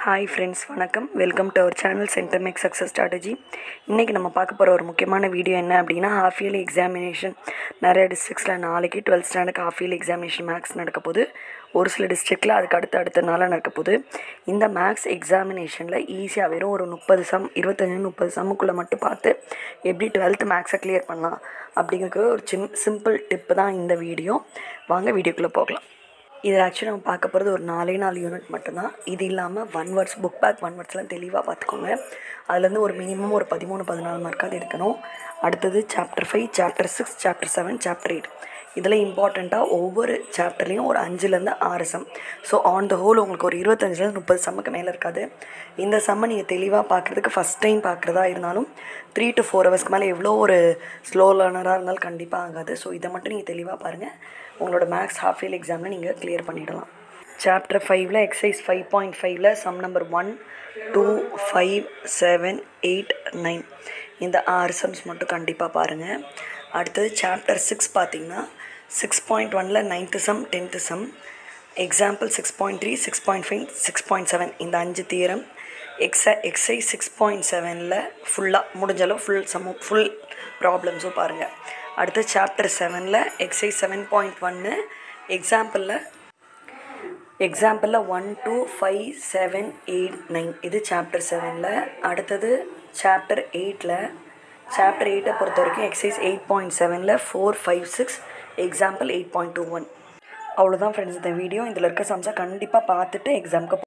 hi friends வணக்கம் welcome to our channel center make success strategy இன்றைக்கி நம்ம பார்க்க போகிற ஒரு முக்கியமான வீடியோ என்ன அப்படின்னா ஹாஃப் இயர்லி எக்ஸாமினேஷன் நிறைய டிஸ்ட்ரிக்ஸில் நாளைக்கு twelfth standard half yearly examination maths நடக்க போகுது ஒரு சில டிஸ்ட்ரிக்டில் அதுக்கு அடுத்த அடுத்த நாளாக நடக்க போகுது இந்த மேக்ஸ் எக்ஸாமினேஷனில் ஈஸியாக வெறும் ஒரு முப்பது சம் இருபத்தஞ்சு முப்பது சம்முக்குள்ளே மட்டும் பார்த்து எப்படி டுவெல்த் மேக்ஸை கிளியர் பண்ணலாம் அப்படிங்கிறது ஒரு சிம் சிம்பிள் டிப்பு தான் இந்த வீடியோ வாங்க வீடியோக்குள்ளே போகலாம் இதில் ஆக்சுவலி நம்ம பார்க்க போகிறது ஒரு நாலே நாலு யூனிட் மட்டும்தான் இது இல்லாமல் one words book back one வேர்ட்ஸ்லாம் தெளிவாக பார்த்துக்கோங்க அதுலேருந்து ஒரு மினிமம் ஒரு பதிமூணு பதினாலு மார்க்காவது எடுக்கணும் அடுத்தது chapter five chapter six chapter seven chapter eight இதில் இம்பார்ட்டண்ட்டாக ஒவ்வொரு சாப்டர்லேயும் ஒரு அஞ்சுலேருந்து ஆறு sum so on the whole உங்களுக்கு ஒரு இருபத்தஞ்சிலேருந்து முப்பது சம்முக்கு மேலே இருக்காது இந்த சம்மை நீங்கள் தெளிவாக பார்க்குறதுக்கு ஃபஸ்ட் டைம் பார்க்குறதா இருந்தாலும் த்ரீ டு ஃபோர் ஹவர்ஸ்க்கு மேலே எவ்வளோ ஒரு ஸ்லோ லேர்னராக இருந்தாலும் கண்டிப்பாக ஆகாது ஸோ இதை மட்டும் நீங்கள் தெளிவாக பாருங்கள் உங்களோட மேக்ஸ் ஹாஃப் இயர் எக்ஸாமில் நீங்கள் கிளியர் பண்ணிடலாம் சாப்டர் ஃபைவ்ல எக்ஸசைஸ் ஃபைவ் பாயிண்ட் ஃபைவ்ல sum number one two five seven eight nine இந்த ஆறு சம்ஸ் மட்டும் கண்டிப்பாக பாருங்கள் அடுத்தது சாப்டர் சிக்ஸ் பார்த்தீங்கன்னா சிக்ஸ் பாயிண்ட் ஒனில் ninth sum tenth sum example six point three six point five six point seven இந்த அஞ்சு தீரம் எக்ஸ எக்ஸை சிக்ஸ் பாயிண்ட் செவனில் ஃபுல்லாக முடிஞ்ச அளவு ஃபுல் சம் ஃபுல் ப்ராப்ளம்ஸும் பாருங்கள் அடுத்து சாப்டர் செவனில் எக்ஸை செவன் பாயிண்ட் ஒன்று எக்ஸாம்பிளில் எக்ஸாம்பிளில் one two five seven eight nine இது சாப்டர் செவனில் அடுத்தது சாப்டர் எயிட்டில் சாப்டர் எயிட்டை பொறுத்த வரைக்கும் எக்ஸசைஸ் எயிட் பாயிண்ட் செவனில் four five six example eight point two one அவ்வளோதான் ஃப்ரெண்ட்ஸ் இந்த வீடியோ இதில் இருக்க சம்ஸை கண்டிப்பாக பார்த்துட்டு எக்ஸாமுக்கு